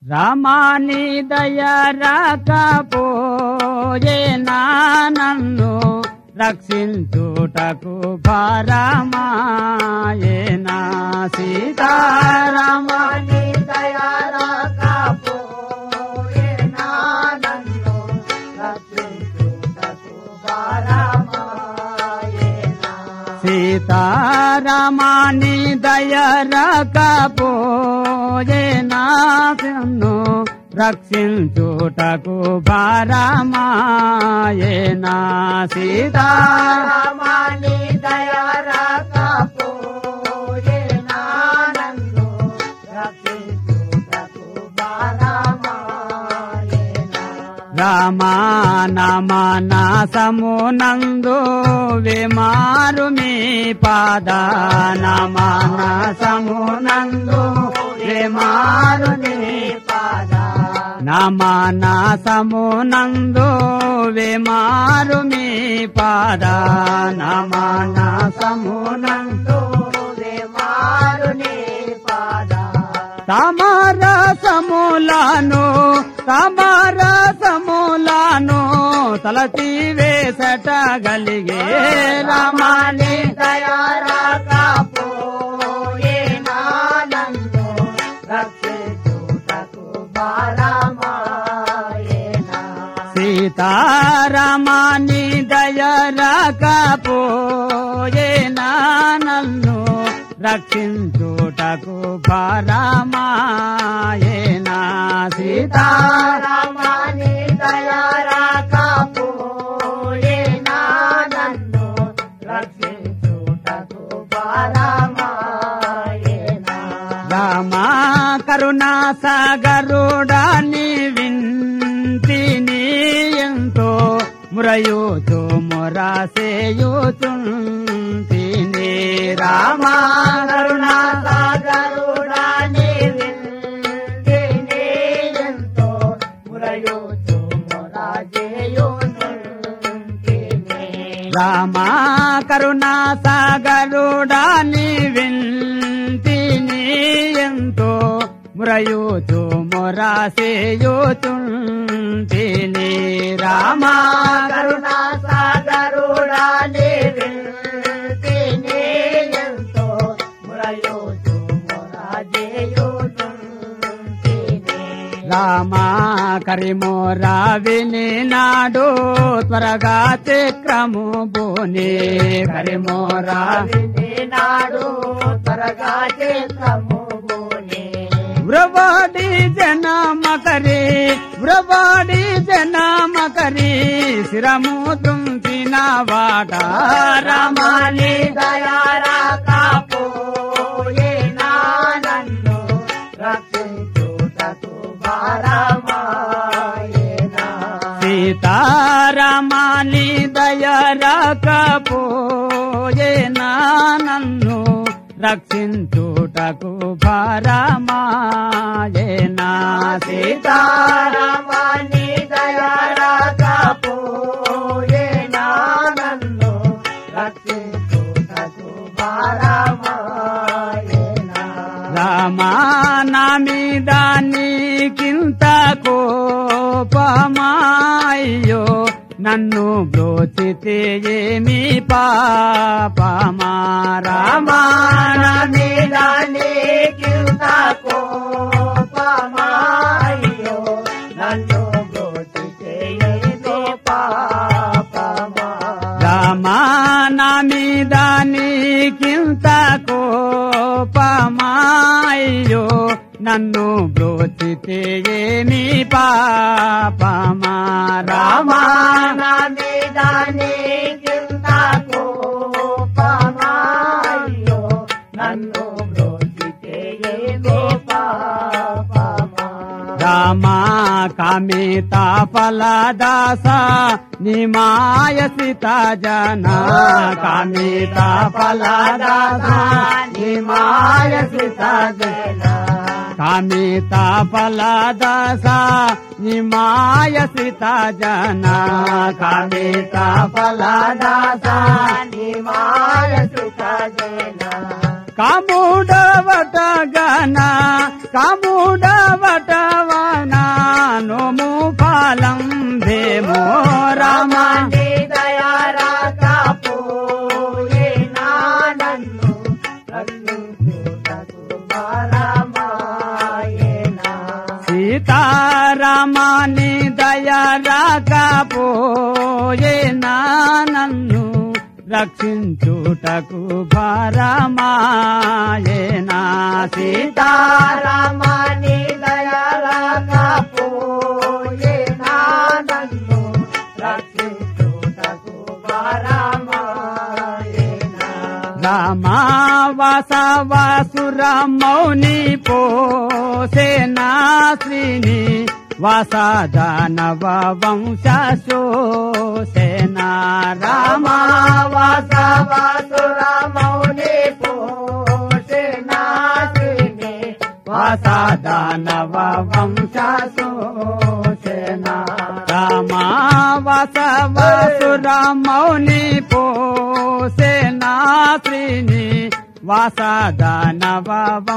రామాని దయ రాకపోయేనా నన్ను రక్షించుటకు భారమాయేనా సీతారామ రామాని దయారాకపోయేనా నన్ను రక్షించుటకు భారమాయేనా. సీతారామాని దయ రాకపోయేనా నన్ను రక్షించుటకు భారమాయేనా సీతా రామాని దయారాకపోయేనా నన్ను రక్షించుటకు భారమాయేనా. రామానమనసమునందు విమారు మీ పాద నమనసమునందు విమారు మీ పాద నమనసమునందు విమారు మీ పాద నమనసమునందు మారుని పాద తమరసములను తమరసములను తలచి వేసటగలిగే రామాని దయారాకపోయేనా నన్ను రక్షించుటకు భారమాయేనా. సీతారామాని దయరకపోయేనా నన్ను రక్షించుటకు భారమాయేనా సీతా రామాని దయారాకపోయేనా నన్ను రక్షించుటకు భారమాయేనా. రామా కరుణా సాగరుడాని వింటిని ఎంతో మురయూచు మురాసేయుచుంటిని రామా కరుణా సాగరుడాని వింటిని ఎంతో మురయోచు మొరాజేయుచుంటిని. రామా కరుణా సాగరుడాని వింటిని ఎంతో మురయూచు మొరాసేయుచుంటిని రామా కరుణా సాగరుడాని వింటిని ఎంతో మురయోచు మొరాజేయుచుంటిని. రామా కరిమోరా విని నాడు త్వరగా చక్రము బోని కరిమోరా విని నాడు త్వరగా చేతము బోని. వ్రవాడి జనమకరి వ్రవాడి జనమకరి శిరము తుంచిన వాట రామాని దయారాకపోయేనా నన్ను రక్షించుటకు భారమాయేనా. సీతారామాని దయరకపోయేనా నన్ను రక్షించుటకు భారమాయేనా సీతా సీతారామాని దయారాకపోయేనా నన్ను రక్షించుటకు భారమాయేనా. రామా నా మీద నీకింత కోపమాయ్యో నన్ను బ్రోచితే ఏమి పాపమా రామా నా మీద నీకింత కోపమాయ్యో నన్ను బ్రోచితే ఏదో పాపమా. రామా నా మీద నీకింత కోపమాయ్యో నన్ను బ్రోచితే ఏమి పాపమా రామా నా మీద నీకింత కోపమాయ్యో నన్ను బ్రోచితే ఏదో పాపమా. రామా కామిత ఫలదాస నిమాయ సీత జన కామిత ఫలదాస నిమాయ సీత జన కామిత ఫలదాస నిమాయ సీత జన కామిత ఫలదాస నిమాయ సుఖజన కాముడవట గన కాముడవట వా సీతారామాని దయ రాకపోయేనా నన్ను రక్షించుటకు భారమాయేనా సీతా సీతారామాని దయాలకపోయేనా నన్ను రక్షించుటకు వరమాయేనా. రామావాసవాసురమౌని పోసేనా శ్రీని వాసాదానవ వంశోసేనా రామా రామావాసవాసురమౌని పోషణాసిని వాసాదానవ వంశోసేనా రామావాసవాసురమౌని పోసేనా శ్రీని వాసాదానవ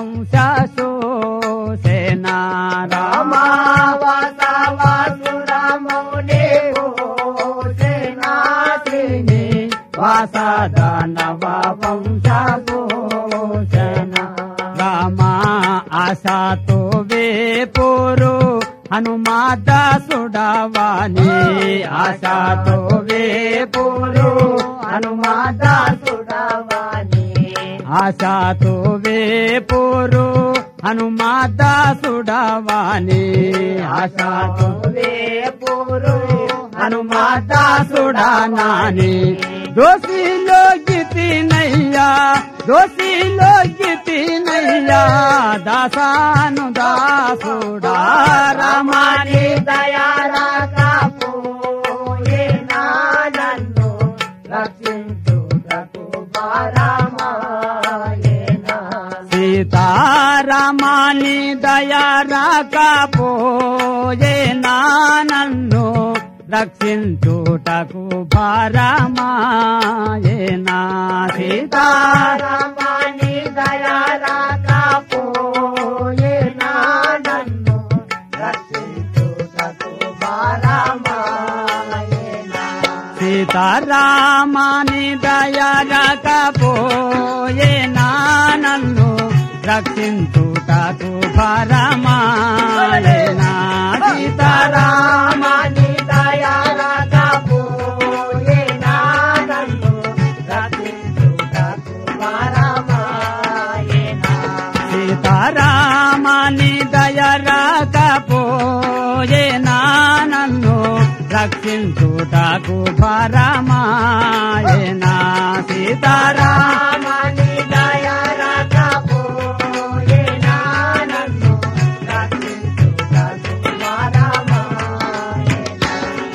వంశోసేనా రామా రామావాసవాసురమౌని పోషణాసిని వాసాదానవ వంశోషణ రామ ఆశాతో వేపురు హనుమాత సుడవాని ఆశాతో వేపురు హనుమాత సుడవాని ఆశాతో వేపురు హనుమాత సుడవాని ఆశాతో వేపురు హనుమాత సుడానాని దోషిలో గితినయ్యా దోషిలో గితినయ్యా దాసాను దాసుడా రామాని రామాని దయారాకపోయేనా నన్ను రక్షించుటకు భారమాయేనా. సీతారామాని దయారాకపోయేనా నన్ను రక్షించుటకు భారమాయేనా సీతా రామాని దయారాకపోయేనా నన్ను రక్షించుటకు భారమాయేనా. సీతారామాని దయరకపోయేనా నన్ను రక్షించుటకు భరమాయనా సీతారామ రామాని దయారాకపోయేనా నన్ను రక్షించుటకు భారమాయేనా. సీతారామాని దయరకపోయేనా నన్ను రక్షించుటకు భరమాయనా సీతారామ రామాని దయారాకపోయేనా నన్ను రక్షించుటకు భారమాయేనా.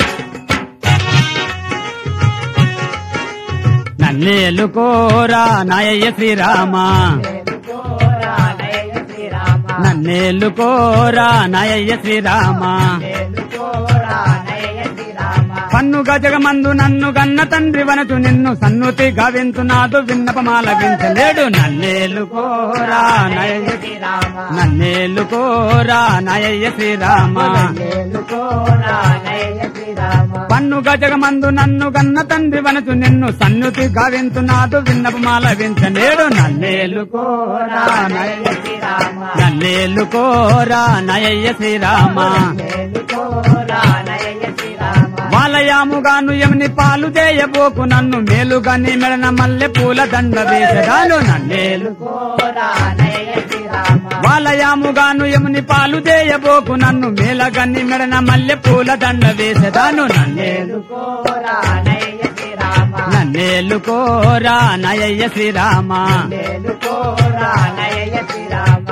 నన్నేలుకోరా నాయ శ్రీరామ మేలుకోరా నయ శ్రీరామ. నన్నేలుకోరా నాయ శ్రీరామ మేలుకోరా నయ శ్రీరామ. పన్ను గజగమందు నన్ను గన్న తండ్రి వనచు నిన్ను సన్నుతి గవించునాదు విన్నపమాల వించలేడు నన్నేలుకోరా నయ శ్రీరామ. నన్నేలుకోరా నయ శ్రీరామ మేలుకోరా నయ శ్రీరామ. పన్ను గజగమందు నన్ను గన్న తండ్రి వనచు నిన్ను సన్నుతి గావించునాదు విన్నపమాల వించలేడు నన్నేలుకోరా నయ శ్రీరామ. నన్నేలుకోరా నయ శ్రీరామ మేలుకోరా నయ శ్రీరామ. వాలయాముగాను యముని పాలు చేయబోకు నన్ను మేలుగాని మెడన మల్లె పూల దండ వేసదాను నన్నేలు కోరా నయ శ్రీరామ. వాలయాముగాను యముని పాలు చేయబోకు నన్ను మేలగన్ని మెడన మల్లె పూల దండ వేసదాను నన్నేలు కోరా నయ శ్రీరామ. నన్నేలు కోరా నయ్య శ్రీరామ మేలుకోరా నయ శ్రీరామ.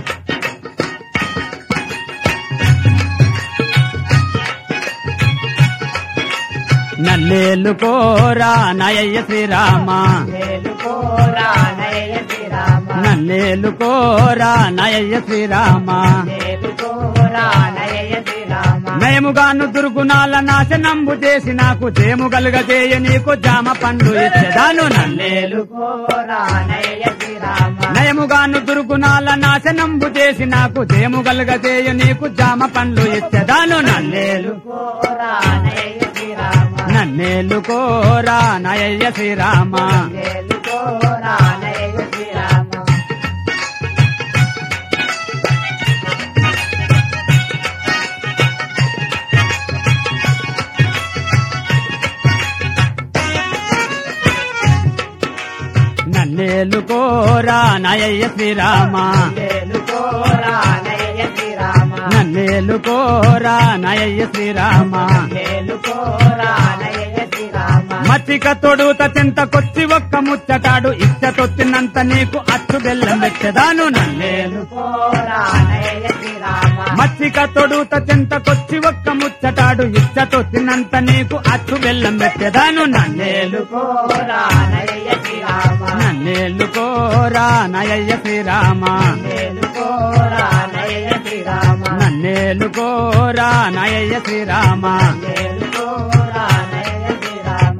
నన్నేలు కోరా నయ్య శ్రీరామ మేలుకోరా నయ శ్రీరామ. నన్నేలు కోరా నయ్య శ్రీరామ మేలుకోరా నయ శ్రీరామ. నయముగాను దుర్గుణాల నాశనంబు చేసి నాకు చేము కలుగ చేయ నీకు జామ పండు ఇచ్చేదాను నన్నేలు కోరా నయ శ్రీరామ. నయముగాను దుర్గుణాల నాశనంబు చేసి నాకు చేము కలుగ చేయ నీకు జామ పండ్లు ఇచ్చేదాను నన్నేలు కోరా నయ శ్రీరామ. నన్నేలు కోరా నయ్య శ్రీరామ మేలుకోరా నయ శ్రీరామ. నయ్య శ్రీరామ మేలుకోరా నయ్య శ్రీరామ నన్నేలుకోరా నయ్య శ్రీరామ మేలుకోరా నయ్య శ్రీరామ మచ్చిక తొడుత చింతకొచ్చి ఒక్క ముచ్చటాడు ఇచ్చ తొత్తినంత నీకు అచ్చు బెల్లం పెట్టదాను నన్నేలు కోరా నయ్య శ్రీరామ మచ్చిక తొడుత చింతకొచ్చి ఒక్క ముచ్చటాడు ఇచ్చ తొత్తినంత నీకు అచ్చు బెల్లం పెట్టదాను నన్నేలు కోరా నయ్య శ్రీరామ నన్నేలుకోరా నయ్య శ్రీరామ మేలుకోరా నయ్య శ్రీరామ నన్నేలుకోరా నయ్య శ్రీరామ మేలుకోరా నయ్య శ్రీరామ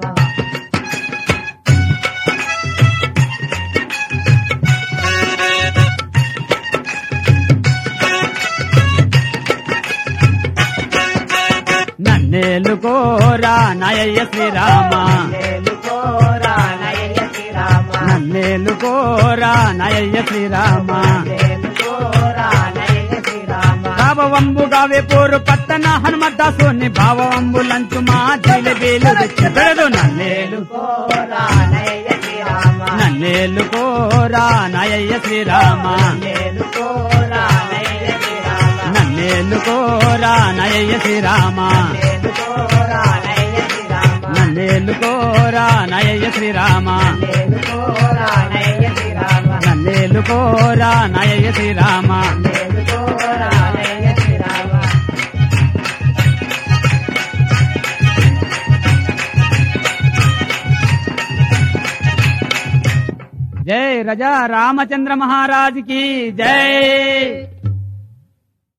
నన్నేలుకోరా నయ్య శ్రీరామ మేలుకోరా నయ్య శ్రీరామ నన్నేలుకోరా నయ్య శ్రీరామ మేలుకోరా నయ్య శ్రీరామ భావవంబుగావే పోరు పట్టణ హనుమద్దాసుని భావవంబులంచు మా జిలిబీలు తెచ్చబెడదు నన్నేలు కోరా నయ్య శ్రీరామ నన్నేలుకోరా నయ్య శ్రీరామ మేలుకోరా నయ్య శ్రీరామ నన్నేలుకోరా నయ్య శ్రీరామ మేలుకోరా నయ్య శ్రీరామ నన్నేలుకోరా నయ్య శ్రీరామ మేలుకోరా నయ్య శ్రీరామ నన్నేలుకోరా నయ్య శ్రీరామ మేలుకోరా నయ్య శ్రీరామ జై రజా రామచంద్ర మహారాజ్ కి జై